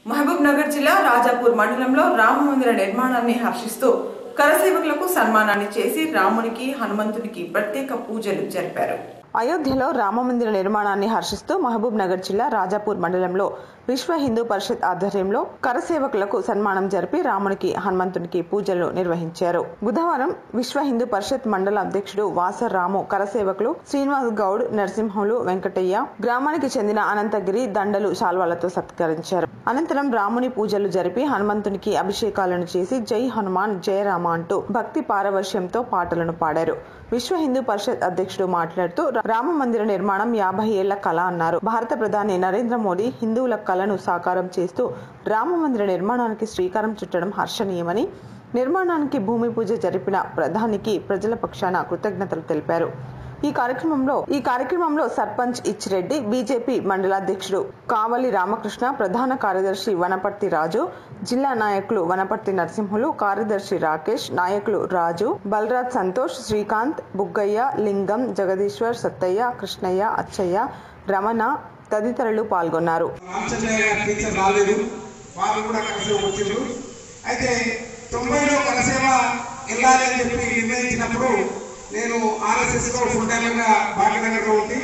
మహబూబ్ నగర్ జిల్లా రాజాపూర్ మండలంలో రామ మందిర నిర్మాణాన్ని హర్షిస్తూ కరసేవకులకు సన్మానాన్ని చేసి రామునికి హనుమంతునికి ప్రత్యేక పూజలు జరిపారు అయోధ్యలో రామమందిర నిర్మాణాన్ని హర్షిస్తూ మహబూబ్ నగర్ జిల్లా రాజాపూర్ మండలంలో విశ్వ హిందూ పరిషత్ ఆధ్వర్యంలో కరసేవకులకు సన్మానం జరిపి రామునికి హనుమంతునికి పూజలు నిర్వహించారు బుధవారం విశ్వ హిందూ పరిషత్ మండల అధ్యక్షుడు వాసర్ రాము కరసేవకులు శ్రీనివాస్ గౌడ్ నరసింహులు వెంకటయ్య గ్రామానికి చెందిన అనంతగిరి దండలు శాల్వాలతో సత్కరించారు అనంతరం రాముని పూజలు జరిపి హనుమంతునికి అభిషేకాలను చేసి జై హనుమాన్ జయ రామ అంటూ భక్తి పారవశ్యంతో పాటలను పాడారు విశ్వ హిందూ పరిషత్ అధ్యక్షుడు మాట్లాడుతూ రామ మందిర నిర్మాణం యాభై ఏళ్ల కళ అన్నారు భారత ప్రధాని నరేంద్ర మోదీ హిందువుల కళను సాకారం చేస్తూ రామ మందిర నిర్మాణానికి శ్రీకారం చుట్టడం హర్షణీయమని నిర్మాణానికి భూమి పూజ జరిపిన ప్రధానికి ప్రజల పక్షాన కృతజ్ఞతలు తెలిపారు ఈ కార్యక్రమంలో ఈ కార్యక్రమంలో సర్పంచ్ ఇచ్చిరెడ్డి బీజేపీ మండలాధ్యక్షుడు కావలి రామకృష్ణ ప్రధాన కార్యదర్శి వనపర్తి రాజు జిల్లా నాయకులు వనపర్తి నరసింహులు కార్యదర్శి రాకేష్ నాయకులు రాజు బలరాజ్ సంతోష్ శ్రీకాంత్ బుగ్గయ్య లింగం జగదీశ్వర్ సత్తయ్య కృష్ణయ్య అచ్చయ్య రమణ తదితరులు పాల్గొన్నారు రామచంద్రయ్య గారి టీచర్ రాలేదు వాళ్ళు కూడా కరసేవ వచ్చిండ్రు అయితే తొంభైలో కరసేవ వెళ్ళాలి అని చెప్పి నిర్ణయించినప్పుడు నేను ఆర్ఎస్ఎస్ లో ఫుల్ టైమ్ గా భాగ్యనగర్లో ఉండి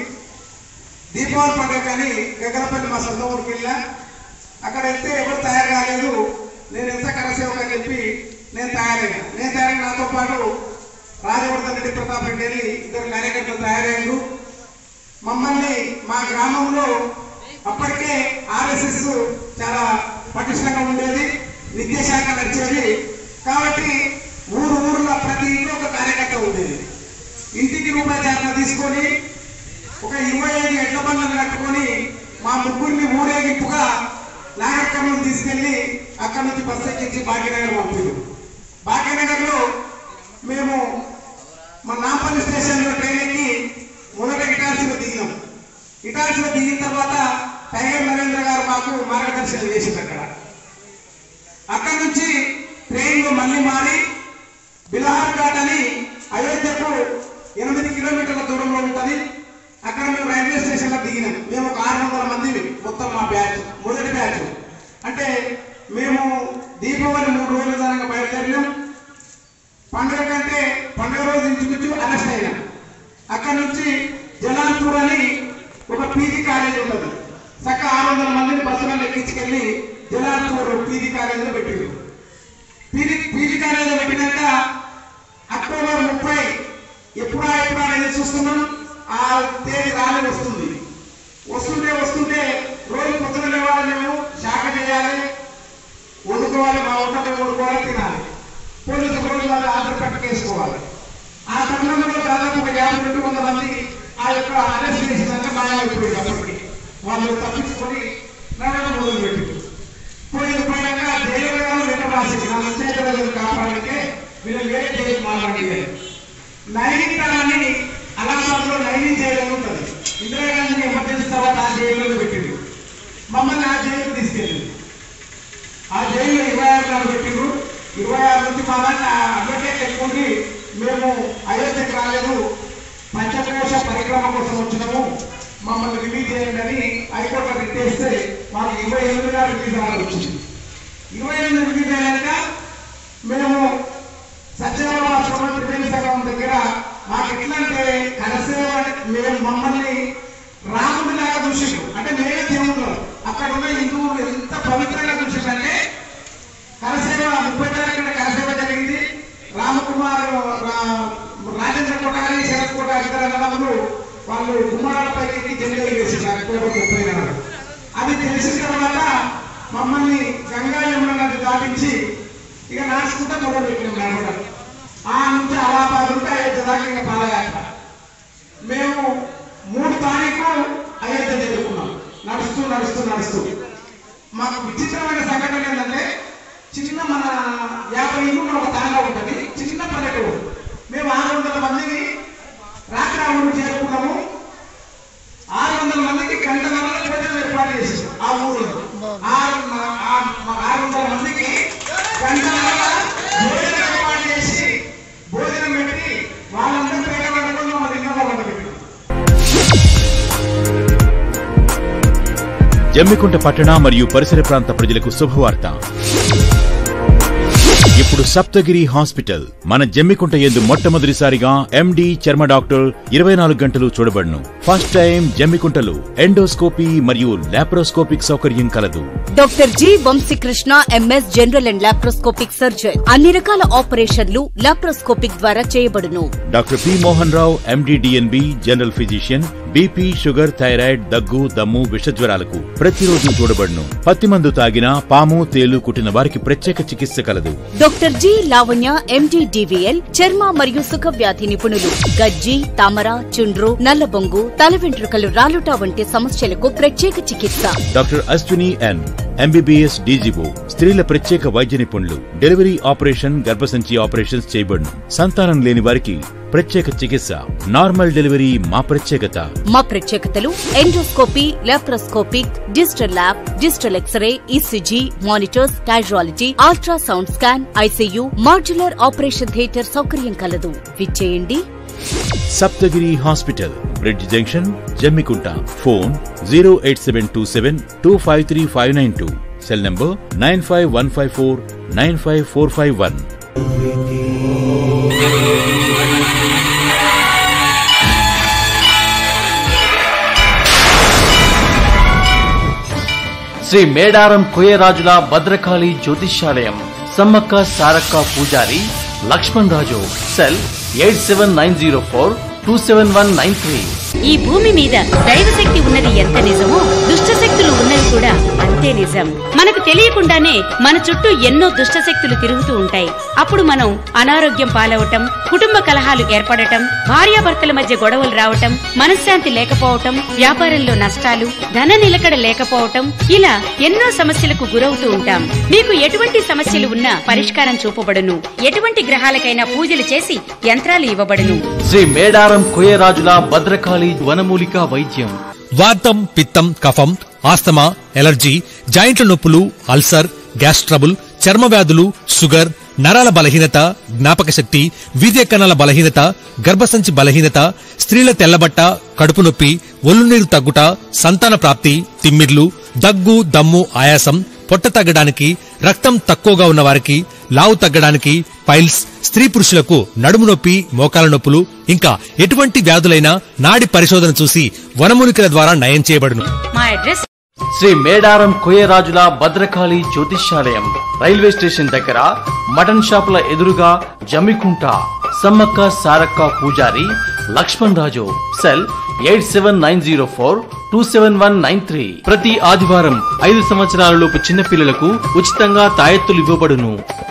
దీపావళి పండుగ కానీ గగనపల్లి మా సొంత ఊరికి వెళ్ళా అక్కడ వెళ్తే ఎవరు తయారు కాలేదు నేను ఎంత కరసేవకు అని చెప్పి నేను తయారైనా నేను తయారైన నాతో పాటు రాజవర్ధన్ రెడ్డి ప్రతాప్ రెడ్డి వెళ్ళి ఇద్దరు కార్యకర్తలు తయారయ్యారు మమ్మల్ని మా గ్రామంలో అప్పటికే ఆర్ఎస్ఎస్ చాలా పటిష్టంగా ఉండేది విద్యాశాఖ నడిచేది కాబట్టి ఊరు ఊర్లో ప్రతి ఇంట్లో ఒక కార్యకర్త ఉండేది ఇంటికి రూపాయి చారణ తీసుకొని ఒక ఇరవై ఐదు ఎడ్ల బండ్లను కట్టుకొని మా ముగ్గురిని ఊరేగింపుగా నాగర్కర్ణం తీసుకెళ్లి అక్కడి నుంచి బస్సు ఎక్కించి భాగ్యనగర్ పంపింది భాగ్యనగర్లో మేము మా నాంపల్లి స్టేషన్లో ట్రైన్ ఎక్కి మొదట ఇటాల్సిలో దిగినాం ఇటాల్సిలో దిగిన తర్వాత టైగర్ నరేంద్ర గారు మాకు మార్గదర్శనం చేసింది అక్కడ అక్కడ నుంచి ట్రైన్లో మళ్ళీ మారి బిలహార్ ఘాట్ అని అయోధ్యకు ఎనిమిది కిలోమీటర్ల దూరంలో ఉంటుంది అక్కడ మేము రైల్వే స్టేషన్లో దిగినాం మేము ఒక ఆరు వందల మంది మొత్తం మా బ్యాచ్ మొదటి బ్యాచ్ అంటే మేము దీపావళి మూడు రోజుల దాకా బయలుదేరినాం పండుగ కంటే పండుగ రోజు ఇంచుమించు అరెస్ట్ అయినా అక్కడ నుంచి జలాల్పూర్ అని ఒక పీజీ కాలేజ్ ఉంటుంది చక్క ఆరు వందల మందిని బస్సులలో ఎక్కించుకెళ్ళి జలాల్పూర్ పీజీ కాలేజీలో పెట్టింది పీజీ పీజీ కాలేజీలో పెట్టినాక అక్టోబర్ ముప్పై ఎప్పుడా ఎప్పుడా అనేది చూస్తున్నాం ఆ తేదీ రాలే వస్తుంది వస్తుంటే వస్తుంటే రోజు పొద్దున లేవాలి మేము శాఖ చేయాలి వండుకోవాలి మా వంటలో వండుకోవాలి తినాలి పోలీసు రోజు వాళ్ళు ఆధార్ కార్డు వేసుకోవాలి ఆ తరుణంలో దాదాపు ఒక యాభై రెండు వందల మంది ఆ యొక్క అరెస్ట్ చేసినాక మాయమైపోయింది అప్పటికి వాళ్ళు తప్పించుకొని నడవడం మొదలు పెట్టింది పోయింది పోయాక జైలు గారు లెటర్ రాసింది నా నిశ్చయితలను కాపాడితే వీళ్ళు వేరే జైలు మాట్లాడి నైనిటాల్ అని అలహాబాద్ లో నైని జైలు అని ఉంటుంది ఇందిరాగాంధీ ఎమర్జెన్సీ తర్వాత ఆ జైల్లో పెట్టింది మమ్మల్ని ఆ జైలుకు తీసుకెళ్ళింది ఆ జైల్లో ఇరవై ఆరు నాడు పెట్టిండ్రు ఇరవై ఆరు నుంచి మా దాన్ని అడ్వకేట్ ఎక్కుండి మేము అయోధ్యకు రాలేదు పంచకోశ పరిక్రమ కోసం వచ్చినాము మమ్మల్ని రిలీజ్ చేయండి అని హైకోర్టులో రిట్టేస్తే మాకు ఇరవై ఎనిమిది నాడు రిలీజ్ ఆర్డర్ వచ్చింది ఇరవై ఎనిమిది రిలీజ్ అయ్యాక మేము సత్యనారాయణ త్రివేణి సంఘం దగ్గర మాకు ఎట్లా అంటే కరసేవ మేము మమ్మల్ని రాముడి లాగా చూసిండు అంటే మేమే దేవుడు అక్కడ ఉన్న హిందువులు ఎంత పవిత్రంగా చూసిండంటే కరసేవ ముప్పై తారీఖున కరసేవ జరిగింది రామకుమార్ రా- రాజేంద్ర కోటారి శరత్ కోట ఇతర అన్నదమ్ములు వాళ్ళు గుమ్మరాలపై ఎక్కి జెండా వేసింది అక్టోబర్ ముప్పై నాడు అది తెలిసిన తర్వాత మమ్మల్ని గంగా యమున నది దాటించి ఇక నాచుకుంటా మొదలు పెట్టినాం నడవడం ఆ నుంచి అలహాబాద్ ఉంటే అయోధ్య దాకా ఇంకా పాదయాత్ర మేము మూడు తారీఖు అయోధ్య చేరుకున్నాం నడుస్తూ నడుస్తూ నడుస్తూ మాకు విచిత్రమైన సంఘటన ఏంటంటే చిన్న మన యాభై ఇల్లు ఒక తాంగా ఉంటుంది చిన్న పల్లెటూరు మేము ఆరు వందల మందిని రాత్రి ఆ ఊరు చేరుకున్నాము ఆరు వందల మందికి గంట గంటల భోజనం ఏర్పాటు చేసాం ఆ ఊరు ఆరు ఆ- ఆ ఆరు వందల మందికి గంట గంటల భోజనం ఏర్పాటు చేసి భోజనం పెట్టి వాళ్ళందరూ పేద వండుకొని మన ఇళ్ళలో వండబెట్టాం జమ్మికుంట పట్టణ మరియు పరిసర ప్రాంత ప్రజలకు శుభవార్త ఇప్పుడు సప్తగిరి హాస్పిటల్ మన జమ్మికుంట ఎందు మొట్టమొదటిసారిగా ఎండి చర్మ డాక్టర్ ఇరవై నాలుగు గంటలు చూడబడును ఫస్ట్ టైం జమ్మికుంటలో ఎండోస్కోపీ మరియు లాప్రోస్కోపిక్ సౌకర్యం కలదు doctor G Vamshikrishna MS general and laparoscopic surgeon అన్ని రకాల ఆపరేషన్లు లాప్రోస్కోపిక్ ద్వారా చేయబడును doctor P Mohan Rao MD DNB general physician BP sugar thyroid దగ్గు దమ్ము విషజ్వరాలకు ప్రతిరోజు చూడబడును పత్తి మందు తాగిన పాము తేలు కుట్టిన వారికి ప్రత్యేక చికిత్స కలదు doctor G Lavanya MD DVL చర్మ మరియు సుఖ వ్యాధి నిపుణులు గజ్జి తామర చుండ్రు నల్లబొంగు తల వెంట్రుకలు రాలుట వంటి సమస్యలకు ప్రత్యేక చికిత్స doctor Ashwini N MBBS DGO స్త్రీల ప్రత్యేక వైద్య నిపుణులు డెలివరీ ఆపరేషన్ గర్భసంచి ఆపరేషన్స్ చేయబడును సంతానం లేని వారికి ప్రత్యేక చికిత్స నార్మల్ డెలివరీ మా ప్రత్యేకత మా ప్రత్యేకతలు endoscopy laparoscopic digital lab digital x-ray ECG monitors casualty ultrasound scan ICU modular operation theatre సౌకర్యం కలదు విచ్చేయండి Saptagiri hospital bridge junction Jammikunta phone zero eight seven two seven two five three five nine two cell number nine five one five four nine five four five one Shri Medaram Koyarajula Bhadrakali Jyotishyalayam Sammakka Sarakka పూజారి Lakshman Raju cell eight seven nine zero four two seven one nine three ఈ భూమి మీద దైవశక్తి ఉన్నది ఎంత నిజమో దుష్ట శక్తులు ఉన్నది కూడా అంతే నిజం మనకు తెలియకుండానే మన చుట్టూ ఎన్నో దుష్ట శక్తులు తిరుగుతూ ఉంటాయి అప్పుడు మనం అనారోగ్యం పాలవటం కుటుంబ కలహాలు ఏర్పడటం భార్యాభర్తల మధ్య గొడవలు రావటం మనశ్శాంతి లేకపోవటం వ్యాపారంలో నష్టాలు ధన నిలకడ లేకపోవటం ఇలా ఎన్నో సమస్యలకు గురవుతూ ఉంటాం మీకు ఎటువంటి సమస్యలు ఉన్నా పరిష్కారం చూపబడును ఎటువంటి గ్రహాలకైనా పూజలు చేసి యంత్రాలు ఇవ్వబడును శ్రీ మేడారం కోయరాజుల భద్రకాళి వనమూలిక వైద్యం వాతం పిత్తం కఫం ఆస్తమా ఎలర్జీ జాయింట్ల నొప్పులు అల్సర్ గ్యాస్ ట్రబుల్ చర్మ వ్యాధులు షుగర్ నరాల బలహీనత జ్ఞాపక శక్తి వీర్య కణాల బలహీనత గర్భసంచి బలహీనత స్త్రీల తెల్లబట్ట కడుపు నొప్పి ఒళ్ళు నీరు తగ్గుట సంతాన ప్రాప్తి తిమ్మిర్లు దగ్గు దమ్ము ఆయాసం పొట్ట తగ్గడానికి రక్తం తక్కువగా ఉన్న వారికి లావు తగ్గడానికి పైల్స్ స్త్రీ పురుషులకు నడుము నొప్పి మోకాల నొప్పులు ఇంకా ఎటువంటి వ్యాధులైనా నాడి పరిశోధన చూసి వనమూలికల ద్వారా నయం చేయబడును మా address Shri Medaram Koyarajula Bhadrakali Jyotishyalayam railway station దగ్గర మటన్ షాపుల ఎదురుగా జమ్మికుంట సమ్మక్క సారక్క పూజారి Lakshman Raju cell eight seven nine zero four two seven one nine three ప్రతి ఆదివారం ఐదు సంవత్సరాలలోపు చిన్నపిల్లలకు ఉచితంగా తాయెత్తులు ఇవ్వబడును